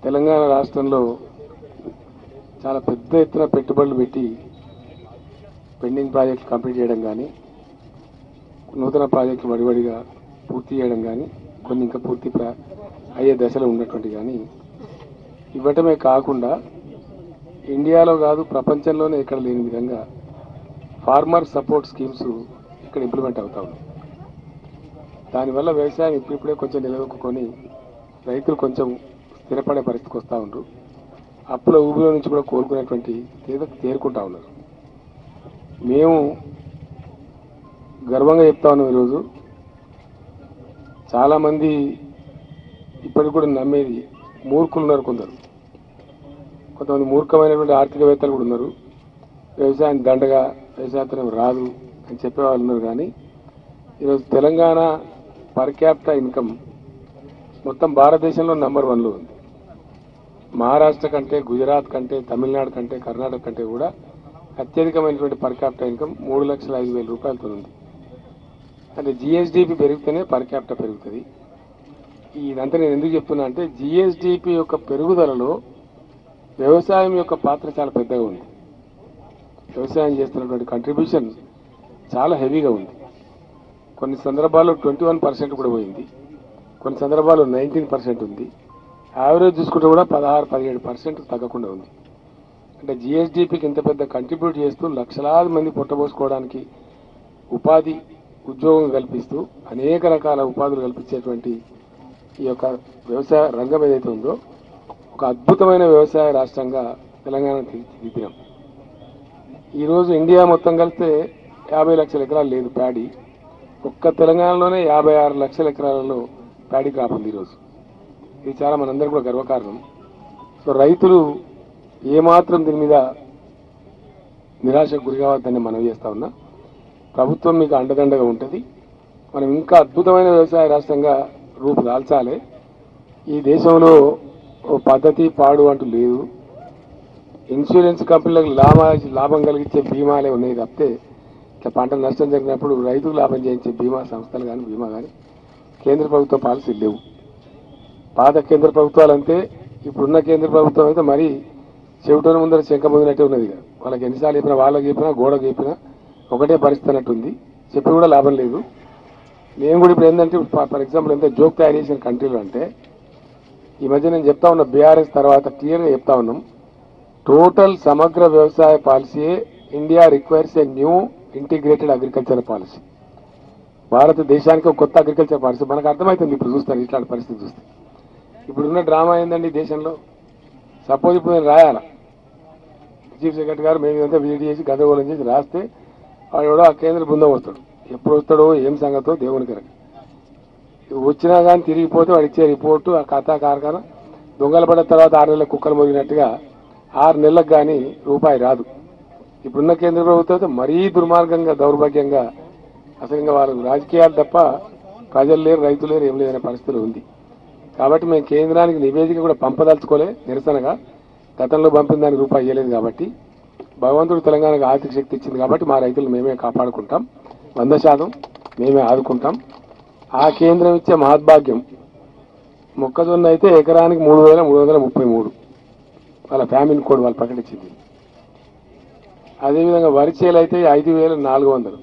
తెలంగాణ రాష్ట్రంలో చాలా పెద్ద ఎత్తున పెట్టుబడులు పెట్టి పెండింగ్ ప్రాజెక్టులు కంప్లీట్ చేయడం కానీ నూతన ప్రాజెక్టులు వడివడిగా పూర్తి చేయడం కానీ కొన్ని ఇంకా పూర్తి ప్రా- అయ్యే దశలో ఉన్నటువంటి కానీ ఇవ్వటమే కాకుండా ఇండియాలో కాదు ప్రపంచంలోనే ఎక్కడ లేని విధంగా ఫార్మర్ సపోర్ట్ స్కీమ్స్ ఇక్కడ ఇంప్లిమెంట్ అవుతా ఉన్నాయి దానివల్ల వ్యవసాయం ఇప్పుడిప్పుడే కొంచెం నిలదొక్కుని రైతులు కొంచెం స్థిరపడే పరిస్థితికి వస్తూ ఉన్నారు అప్పుల ఊబిలో నుంచి కూడా కోలుకునేటువంటి తీర తేరుకుంటా ఉన్నారు మేము గర్వంగా చెప్తా ఉన్నాం ఈరోజు చాలామంది ఇప్పటికి కూడా నమ్మేది మూర్ఖులు ఉన్నారు కొందరు కొంతమంది మూర్ఖమైనటువంటి ఆర్థికవేత్తలు కూడా ఉన్నారు వ్యవసాయం దండగా వ్యవసాయం రాదు అని చెప్పేవాళ్ళు ఉన్నారు కానీ ఈరోజు తెలంగాణ పర్ క్యాపిటా ఇన్కమ్ మొత్తం భారతదేశంలో నంబర్ వన్లో ఉంది మహారాష్ట్ర కంటే గుజరాత్ కంటే తమిళనాడు కంటే కర్ణాటక కంటే కూడా అత్యధికమైనటువంటి పర్ క్యాపిటా ఇన్కమ్ మూడు లక్షల ఐదు వేల రూపాయలతో ఉంది అంటే జిఎస్డిపి పెరిగితేనే పర్ క్యాపిటా పెరుగుతుంది ఇదంతా నేను ఎందుకు చెప్తున్నా అంటే జిఎస్డిపి యొక్క పెరుగుదలలో వ్యవసాయం యొక్క పాత్ర చాలా పెద్దగా ఉంది వ్యవసాయం చేస్తున్నటువంటి కంట్రిబ్యూషన్ చాలా హెవీగా ఉంది కొన్ని సందర్భాల్లో ట్వంటీ వన్ పర్సెంట్ కూడా పోయింది కొన్ని సందర్భాల్లో నైన్టీన్ పర్సెంట్ ఉంది యావరేజ్ చూసుకుంటే కూడా పదహారు పదిహేడు పర్సెంట్ తగ్గకుండా ఉంది అంటే జిఎస్డిపికి ఇంత పెద్ద కంట్రిబ్యూట్ చేస్తూ లక్షలాది మంది పొట్టబోసుకోవడానికి ఉపాధి ఉద్యోగం కల్పిస్తూ అనేక రకాల ఉపాధులు కల్పించేటువంటి ఈ యొక్క వ్యవసాయ రంగం ఏదైతే ఉందో ఒక అద్భుతమైన వ్యవసాయ రాష్ట్రంగా తెలంగాణ తీర్చిదిద్దినాం ఈరోజు ఇండియా మొత్తం కలిస్తే యాభై లక్షల ఎకరాలు లేదు ప్యాడీ ఒక్క తెలంగాణలోనే యాభై ఆరు లక్షల ఎకరాలలో ప్యాడీ క్రాప్ ఉంది ఈరోజు ఇది చాలా మనందరికీ కూడా గర్వకారణం సో రైతులు ఏమాత్రం దీని మీద నిరాశకు గురి కావద్దని మనం చేస్తా ఉన్నా ప్రభుత్వం మీకు అండదండగా ఉంటుంది మనం ఇంకా అద్భుతమైన వ్యవసాయ రాష్ట్రంగా రూపు దాల్చాలి ఈ దేశంలో ఓ పద్ధతి పాడు అంటూ లేదు ఇన్సూరెన్స్ కంపెనీలకు లాభ లాభం కలిగించే బీమాలే ఉన్నాయి తప్పితే ఇట్లా పంట నష్టం జరిగినప్పుడు రైతుకు లాభం చేయించే బీమా సంస్థలు కానీ బీమా కానీ కేంద్ర ప్రభుత్వ పాలసీలు లేవు పాత కేంద్ర ప్రభుత్వాలంటే ఇప్పుడున్న కేంద్ర ప్రభుత్వం అయితే మరీ చెవిటోన ముందర శంక ముందునట్టే ఉన్నది ఇక. వాళ్ళకి ఎన్నిసార్లు చెప్పినా వాళ్ళకి చెప్పినా గోడకు చెప్పినా ఒకటే పరిస్థితి అన్నట్టుంది చెప్పి కూడా లాభం లేదు మేము కూడా ఇప్పుడు ఏంటంటే ఫర్ ఎగ్జాంపుల్ ఎంత జోక్ తయారు చేసిన కంట్రీలో అంటే ఈ మధ్య నేను చెప్తా ఉన్నా బీఆర్ఎస్ తర్వాత క్లియర్గా చెప్తా ఉన్నాం టోటల్ సమగ్ర వ్యవసాయ పాలసీయే India requires a new integrated agriculture policy భారతదేశానికి ఒక కొత్త అగ్రికల్చర్ పాలసీ మనకు అర్థమవుతుంది ఇప్పుడు చూస్తారు ఇట్లాంటి పరిస్థితి చూస్తే ఇప్పుడున్న డ్రామా ఏందండి దేశంలో సపోజ్ ఇప్పుడు నేను రాయాలా చీఫ్ సెక్రటరీ గారు మేము ఇదంతా విజిట్ చేసి గందరగోళం చేసి రాస్తే వాడు ఎవడో ఆ కేంద్ర బృందం వస్తాడు ఎప్పుడు వస్తాడో ఏం సంగతో దేవునికి ఎరగ. వచ్చినా కానీ తిరిగిపోతే వాడు ఇచ్చే రిపోర్టు ఆ కథ కార్ఖాన దొంగలు పడ్డ తర్వాత ఆరు నెలల కుక్కలు మొరిగినట్టుగా ఆరు నెలలకు కానీ రూపాయి రాదు ఇప్పుడున్న కేంద్ర ప్రభుత్వం అయితే మరీ దుర్మార్గంగా దౌర్భాగ్యంగా అసలు ఇంకా వాళ్ళు రాజకీయాలు తప్ప ప్రజలు లేరు రైతులు లేరు ఏం లేదనే పరిస్థితులు ఉంది కాబట్టి మేము కేంద్రానికి నివేదిక కూడా పంపదలుచుకోలే నిరసనగా గతంలో పంపిన దానికి రూపాయి ఇవ్వలేదు కాబట్టి భగవంతుడు తెలంగాణకు ఆర్థిక శక్తి ఇచ్చింది కాబట్టి మా రైతులు మేమే కాపాడుకుంటాం వంద శాతం మేమే ఆదుకుంటాం ఆ కేంద్రం ఇచ్చే మహద్భాగ్యం మొక్కజొన్న అయితే ఎకరానికి మూడు వేల మూడు వందల ముప్పై మూడు వాళ్ళ ఫ్యామిలీ కోడ్ వాళ్ళు ప్రకటించింది అదేవిధంగా వరి చేలు అయితే ఐదు వేల నాలుగు వందలు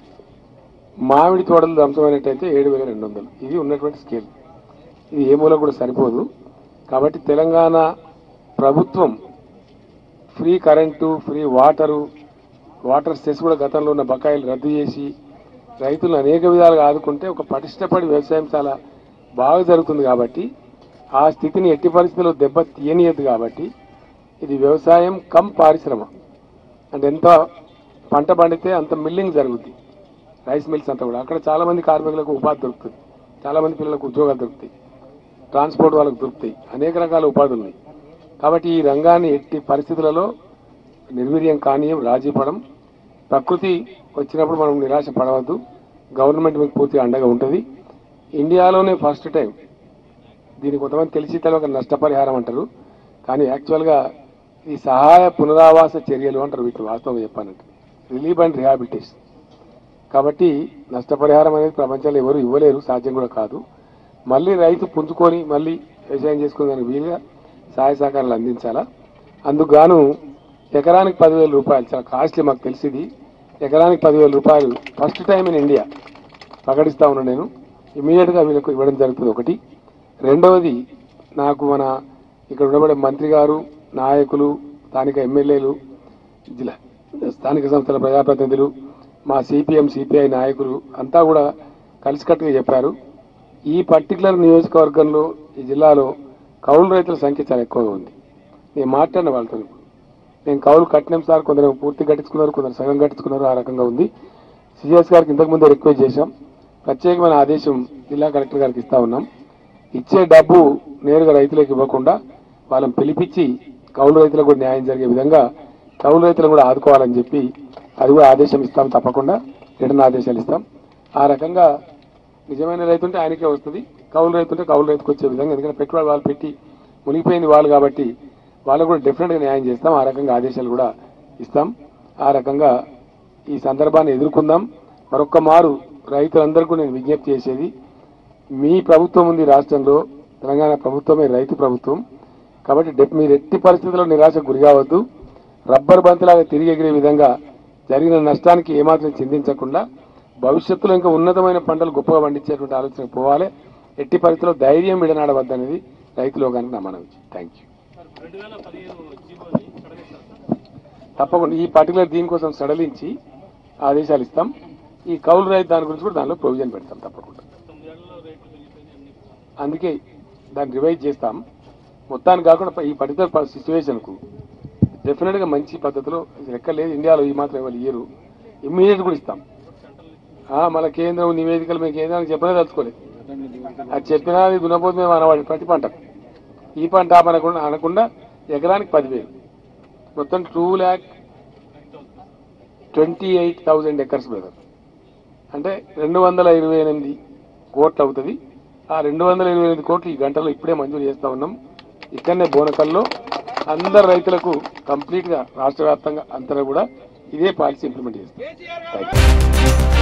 మామిడి తోటలు ధ్వంసమైనట్టయితే ఏడు వేల రెండు వందలు ఇది ఉన్నటువంటి స్కేల్ ఇది ఏ మూల కూడా సరిపోదు కాబట్టి తెలంగాణ ప్రభుత్వం free current free water water cess కూడా గతంలో ఉన్న బకాయిలు రద్దు చేసి రైతులను అనేక విధాలుగా ఆదుకుంటే ఒక పటిష్టపడి వ్యవసాయం చాలా బాగా జరుగుతుంది కాబట్టి ఆ స్థితిని ఎట్టి పరిస్థితుల్లో దెబ్బ తీయనియద్దు కాబట్టి ఇది వ్యవసాయం కమ్ పారిశ్రమ అంటే ఎంత పంట పండితే అంత మిల్లింగ్ జరుగుద్ది రైస్ మిల్స్ అంతా కూడా అక్కడ చాలా మంది కార్మికులకు ఉపాధి దొరుకుతుంది చాలా మంది పిల్లలకు ఉద్యోగాలు దొరుకుతాయి ట్రాన్స్పోర్ట్ వాళ్ళకు దొరుకుతాయి అనేక రకాల ఉపాధులు ఉన్నాయి కాబట్టి ఈ రంగాన్ని ఎట్టి పరిస్థితులలో నిర్వీర్యం కానీయం రాజీ పడం ప్రకృతి వచ్చినప్పుడు మనం నిరాశ పడవద్దు గవర్నమెంట్ మీకు పూర్తిగా అండగా ఉంటుంది ఇండియాలోనే ఫస్ట్ టైం దీనికి కొంతమంది తెలిసి తెలియక నష్టపరిహారం అంటారు కానీ యాక్చువల్గా ఈ సహాయ పునరావాస చర్యలు అంటారు వీటిని వాస్తవంగా చెప్పానంటే రిలీఫ్ అండ్ రిహాబిలిటేషన్ కాబట్టి నష్టపరిహారం అనేది ప్రపంచంలో ఎవరు ఇవ్వలేరు సాధ్యం కూడా కాదు మళ్ళీ రైతు పుంజుకొని మళ్ళీ వ్యవసాయం చేసుకునే దానికి వీలుగా సహాయ సహకారాలు అందించాలా అందుకు గాను ఎకరానికి పదివేల రూపాయలు చాలా కాస్ట్లీ మాకు తెలిసింది ఎకరానికి పదివేల రూపాయలు ఫస్ట్ టైం ఇన్ ఇండియా ప్రకటిస్తా ఉన్నాను నేను ఇమీడియట్గా వీళ్ళకు ఇవ్వడం జరుగుతుంది ఒకటి రెండవది నాకు మన ఇక్కడ ఉండబడే మంత్రి గారు నాయకులు స్థానిక ఎమ్మెల్యేలు జిల్లా స్థానిక సంస్థల ప్రజాప్రతినిధులు మా సిపిఎం సిపిఐ నాయకులు అంతా కూడా కలిసికట్టుగా చెప్పారు ఈ పర్టికులర్ నియోజకవర్గంలో ఈ జిల్లాలో కౌలు రైతుల సంఖ్య చాలా ఎక్కువగా ఉంది నేను మాట్లాడిన వాళ్ళతో ఇప్పుడు. నేను కౌలు కట్టినాం సార్ కొందరు పూర్తి కట్టించుకున్నారు కొందరు సగం కట్టించుకున్నారు ఆ రకంగా ఉంది సిఎస్ గారికి ఇంతకు ముందే రిక్వెస్ట్ చేశాం ప్రత్యేకమైన ఆదేశం జిల్లా కలెక్టర్ గారికి ఇస్తా ఉన్నాం ఇచ్చే డబ్బు నేరుగా రైతులకు ఇవ్వకుండా వాళ్ళని పిలిపించి కౌలు రైతులకు కూడా న్యాయం జరిగే విధంగా కౌలు రైతులను కూడా ఆదుకోవాలని చెప్పి అది కూడా ఆదేశం ఇస్తాం తప్పకుండా రిటర్న్ ఆదేశాలు ఇస్తాం ఆ రకంగా నిజమైన రైతు ఉంటే ఆయనకే వస్తుంది కౌలు రైతు ఉంటే కౌలు రైతుకు వచ్చే విధంగా ఎందుకంటే పెట్టుబడి వాళ్ళు పెట్టి మునిగిపోయింది వాళ్ళు కాబట్టి వాళ్ళకు కూడా డెఫినెట్గా న్యాయం చేస్తాం ఆ రకంగా ఆదేశాలు కూడా ఇస్తాం ఆ రకంగా ఈ సందర్భాన్ని ఎదుర్కొందాం మరొక్క మారు రైతులందరికీ నేను విజ్ఞప్తి చేసేది మీ ప్రభుత్వం ఉంది రాష్ట్రంలో తెలంగాణ ప్రభుత్వమే రైతు ప్రభుత్వం కాబట్టి డెప్- మీరు ఎట్టి పరిస్థితుల్లో నిరాశకు గురి కావద్దు రబ్బర్ బంతిలాగా తిరిగి ఎగిరే విధంగా జరిగిన నష్టానికి ఏమాత్రం చింతించకుండా భవిష్యత్తులో ఇంకా ఉన్నతమైన పంటలు గొప్పగా పండించేటువంటి ఆలోచన పోవాలి ఎట్టి పరిస్థితుల్లో ధైర్యం విడనాడవద్దనేది రైతులో కనుక నా మనవి థ్యాంక్ యూ రెండు వేల పదిహేను జీవోని సడలిస్తారు సార్ తప్పకుండా ఈ పర్టికులర్ దీనికోసం సడలించి ఆదేశాలు ఇస్తాం ఈ కౌలు రైతు దాని గురించి కూడా దానిలో ప్రొవిజన్ పెడతాం తప్పకుండా తొమ్మిదేళ్లలో రేట్లు పెరిగిపోయినాయి అన్ని అందుకే దాన్ని రివైజ్ చేస్తాం మొత్తానికి కాకుండా ఈ పర్టికులర్ సిచ్యువేషన్కు డెఫినెట్గా మంచి పద్ధతిలో లెక్క లేదు ఇండియాలో ఈ మాత్రం ఎవరు ఇయ్యరు ఇమ్మీడియట్ కూడా ఇస్తాం ఆ, మన కేంద్రం నివేదికలు మేము కేంద్రానికి చెప్పనే తలుచుకోలేదు అది చెప్పినా అది దున్నపోతు మేము అనవాడి ప్రతి పంటకు ఈ పంట ఆ పంట అనకుండా అనకుండా ఎకరానికి పదివేలు మొత్తం two lakh twenty eight thousand acres brother అంటే రెండు వందల ఇరవై ఎనిమిది కోట్లు అవుతుంది ఆ రెండు వందల ఇరవై ఎనిమిది కోట్లు ఈ గంటలో ఇప్పుడే మంజూరు చేస్తా ఉన్నాం ఇక్కడనే బోనకల్లో అందరు రైతులకు కంప్లీట్ గా రాష్ట్ర వ్యాప్తంగా అంతా కూడా ఇదే పాలసీ ఇంప్లిమెంట్ చేస్తాం థ్యాంక్ యూ